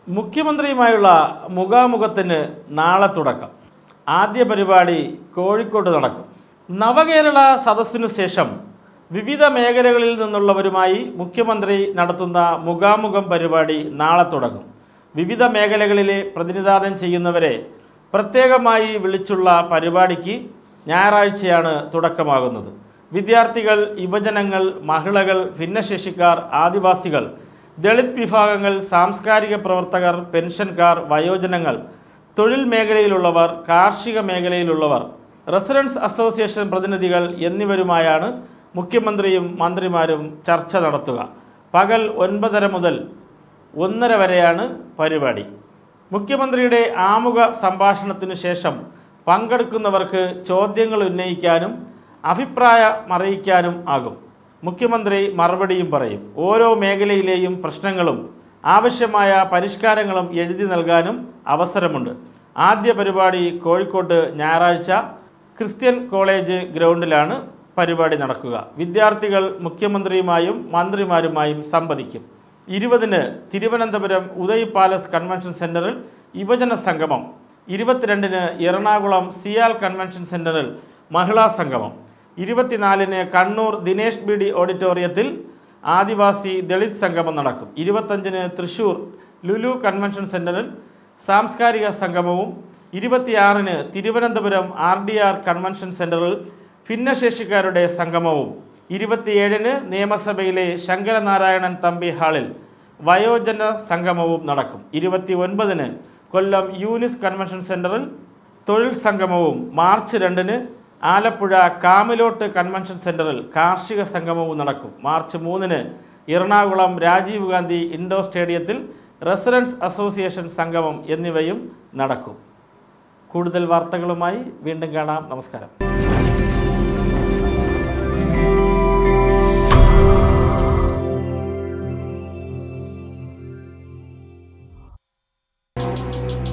മുഖ്യമന്ത്രിയുമായുള്ള മുഖാമുഖത്തിന് നാളെ തുടക്കം ആദ്യ പരിപാടി കോഴിക്കോട് നടക്കും നവകേരള സദസ്സിനു ശേഷം വിവിധ മേഖലകളിൽ നിന്നുള്ളവരുമായി മുഖ്യമന്ത്രി നടത്തുന്ന മുഖാമുഖം പരിപാടി നാളെ തുടങ്ങും വിവിധ മേഖലകളിലെ പ്രതിനിധാനം ചെയ്യുന്നവരെ പ്രത്യേകമായി വിളിച്ചുള്ള പരിപാടിക്ക് ഞായറാഴ്ചയാണ് തുടക്കമാകുന്നത് വിദ്യാർത്ഥികൾ യുവജനങ്ങൾ മഹിളകൾ ഭിന്നശേഷിക്കാർ ആദിവാസികൾ ദളിത് വിഭാഗങ്ങൾ സാംസ്കാരിക പ്രവർത്തകർ പെൻഷൻകാർ വയോജനങ്ങൾ തൊഴിൽ മേഖലയിലുള്ളവർ കാർഷിക മേഖലയിലുള്ളവർ റെസിഡൻസ് അസോസിയേഷൻ പ്രതിനിധികൾ എന്നിവരുമായാണ് മുഖ്യമന്ത്രിയും മന്ത്രിമാരും ചർച്ച നടത്തുക പകൽ ഒൻപതര മുതൽ ഒന്നര വരെയാണ് പരിപാടി മുഖ്യമന്ത്രിയുടെ ആമുഖ സംഭാഷണത്തിനു ശേഷം പങ്കെടുക്കുന്നവർക്ക് ചോദ്യങ്ങൾ ഉന്നയിക്കാനും അഭിപ്രായം അറിയിക്കാനും ആകും മുഖ്യമന്ത്രി മറുപടിയും പറയും ഓരോ മേഖലയിലെയും പ്രശ്നങ്ങളും ആവശ്യമായ പരിഷ്കാരങ്ങളും എഴുതി നൽകാനും അവസരമുണ്ട് ആദ്യ പരിപാടി കോഴിക്കോട്ട് ഞായറാഴ്ച ക്രിസ്ത്യൻ കോളേജ് ഗ്രൗണ്ടിലാണ് പരിപാടി നടക്കുക വിദ്യാർത്ഥികൾ മുഖ്യമന്ത്രിയുമായും മന്ത്രിമാരുമായും സംവദിക്കും ഇരുപതിന് തിരുവനന്തപുരം ഉദയ് പാലസ് കൺവെൻഷൻ സെൻറ്ററിൽ യുവജന സംഗമം ഇരുപത്തിരണ്ടിന് എറണാകുളം സിയാൽ കൺവെൻഷൻ സെൻറ്ററിൽ മഹിളാ സംഗമം ഇരുപത്തിനാലിന് കണ്ണൂർ ദിനേശ് ബി ഡി ഓഡിറ്റോറിയത്തിൽ ആദിവാസി ദളിത് സംഗമം നടക്കും ഇരുപത്തഞ്ചിന് തൃശൂർ ലുലു കൺവെൻഷൻ സെൻറ്ററിൽ സാംസ്കാരിക സംഗമവും ഇരുപത്തിയാറിന് Thiruvananthapuram R D R convention സെൻറ്ററിൽ ഭിന്നശേഷിക്കാരുടെ സംഗമവും ഇരുപത്തിയേഴിന് നിയമസഭയിലെ ശങ്കരനാരായണൻ തമ്പി ഹാളിൽ വയോജന സംഗമവും നടക്കും ഇരുപത്തി ഒൻപതിന് കൊല്ലം യൂനിസ് കൺവെൻഷൻ സെൻറ്ററിൽ തൊഴിൽ സംഗമവും മാർച്ച് രണ്ടിന് ആലപ്പുഴ കാമിലോട്ട് കൺവെൻഷൻ സെൻറ്ററിൽ കാർഷിക സംഗമവും നടക്കും മാർച്ച് മൂന്നിന് എറണാകുളം രാജീവ് ഗാന്ധി ഇൻഡോർ സ്റ്റേഡിയത്തിൽ റെസിഡൻസ് അസോസിയേഷൻ സംഗമം എന്നിവയും നടക്കും കൂടുതൽ വാർത്തകളുമായി വീണ്ടും കാണാം നമസ്കാരം